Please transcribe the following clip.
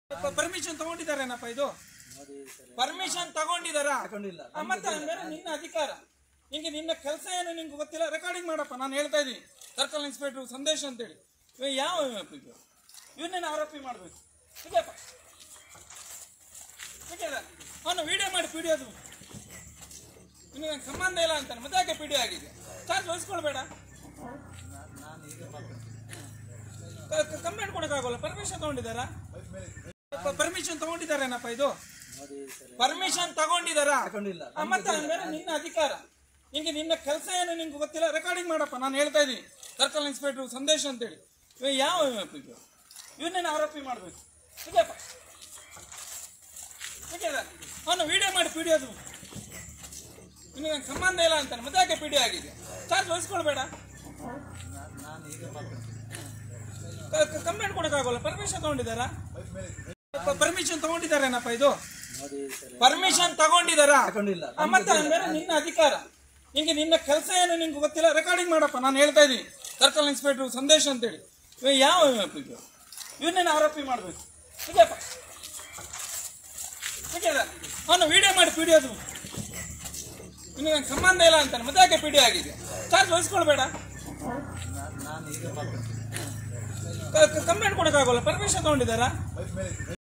Permission ತಗೊಂಡಿದ್ದಾರೇನಪ್ಪ ಇದು permission ತಗೊಂಡಿದಾರ ತಗೊಂಡಿಲ್ಲ. ಮತ್ತೆ ಅಂದ್ರೆ ನಿನ್ನ ಅಧಿಕಾರ ನಿಂಗೆ ನಿನ್ನ ಕೆಲಸ ಏನು ನಿಂಗೆ ಗೊತ್ತಿಲ್ಲ ರೆಕಾರ್ಡಿಂಗ್ ಮಾಡಪ್ಪ ನಾನು ಹೇಳ್ತಾ ಇದ್ದೀನಿ ಸರ್ಕಲ್ ಇನ್ಸ್ಪೆಕ್ಟರ್ ಸಂದೇಶ್ ಅಂತೇಳಿ ಇವ ಯಾವ ಇವ? ಇವನ್ನೇನು ಆರೋಪಿ ಮಾಡಬೇಕು ಇದೆಯಪ್ಪ ಅವನು ವಿಡಿಯೋ ಮಾಡಿ ಪಿ ಡಿ ಅದು ಇನ್ನು ನಂಗೆ ಸಂಬಂಧ ಇಲ್ಲ ಅಂತಾನೆ ಮತ್ತೆ ಯಾಕೆ ಪಿ ಡಿ ಆಗಿದೆ ಚಾರ್ಜ್ ವಹಿಸ್ಕೊಳ್ಬೇಡ ಕಂಪ್ಲೇಂಟ್ ಕೊಡೋಕ್ಕಾಗಲ್ಲ ಪರ್ಮಿಷನ್ ತಗೊಂಡಿದ್ದಾರಾ ಪರ್ಮಿಷನ್ ತಗೊಂಡಿದ್ದಾರೇನಪ್ಪ ಇದು ಪರ್ಮಿಷನ್ ತಗೊಂಡಿದ್ದಾರಾ ತಗೊಂಡಿಲ್ಲ. ಮತ್ತೆ ಅಂದ್ರೆ ನಿನ್ನ ಅಧಿಕಾರ ನಿಂಗೆ ನಿನ್ನ ಕೆಲಸ ಏನು ನಿಂಗೆ ಗೊತ್ತಿಲ್ಲ ರೆಕಾರ್ಡಿಂಗ್ ಮಾಡಪ್ಪ ನಾನು ಹೇಳ್ತಾ ಇದ್ದೀನಿ ಸರ್ಕಲ್ ಇನ್ಸ್ಪೆಕ್ಟರ್ ಸಂದೇಶ್ ಅಂತೇಳಿ ಇವ ಯಾವ ಇವ? ಇವನ್ನೇನು ಆರೋಪಿ ಮಾಡಬೇಕು ಇದೆಯಪ್ಪ ಅವನು ವಿಡಿಯೋ ಮಾಡಿ ಪಿ ಡಿ ಅದು ಇನ್ನು ನಂಗೆ ಸಂಬಂಧ ಇಲ್ಲ ಅಂತಾನೆ ಮತ್ತೆ ಯಾಕೆ ಪಿ ಡಿ ಆಗಿದೆ ಚಾರ್ಜ್ ವಹಿಸ್ಕೊಳ್ಬೇಡ ಕಂಪ್ಲೇಂಟ್ ಕೊಡೋಕ್ಕಾಗಲ್ಲ ಪರ್ಮಿಷನ್ ತಗೊಂಡಿದ್ದಾರಾ ಪರ್ಮಿಷನ್ ತಗೊಂಡಿದ್ದಾರೇನಪ್ಪ ಇದು ಪರ್ಮಿಷನ್ ತಗೊಂಡಿದ್ದಾರಾ ತಗೊಂಡಿಲ್ಲ. ಮತ್ತೆ ಅಂದ್ರೆ ನಿನ್ನ ಅಧಿಕಾರ ನಿಂಗೆ ನಿನ್ನ ಕೆಲಸ ಏನು ನಿಂಗೆ ಗೊತ್ತಿಲ್ಲ ರೆಕಾರ್ಡಿಂಗ್ ಮಾಡಪ್ಪ ನಾನು ಹೇಳ್ತಾ ಇದ್ದೀನಿ ಸರ್ಕಲ್ ಇನ್ಸ್ಪೆಕ್ಟರ್ ಸಂದೇಶ್ ಅಂತೇಳಿ ಇವ ಯಾವ ಇವ? ಇವನ್ನೇನು ಆರೋಪಿ ಮಾಡಬೇಕು ಇದೆಯಪ್ಪ ಅವನು ವಿಡಿಯೋ ಮಾಡಿ ಪಿ ಡಿ ಅದು ಇನ್ನು ನಂಗೆ ಸಂಬಂಧ ಇಲ್ಲ ಅಂತಾನೆ ಮತ್ತೆ ಯಾಕೆ ಪಿ ಡಿ ಆಗಿದೆ ಚಾರ್ಜ್ ವಹಿಸ್ಕೊಳ್ಬೇಡ ಕಂಪ್ಲೇಂಟ್ ಕೊಡೋಕ್ಕಾಗಲ್ಲ ಪರ್ಮಿಷನ್ ತಗೊಂಡಿದ್ದಾರಾ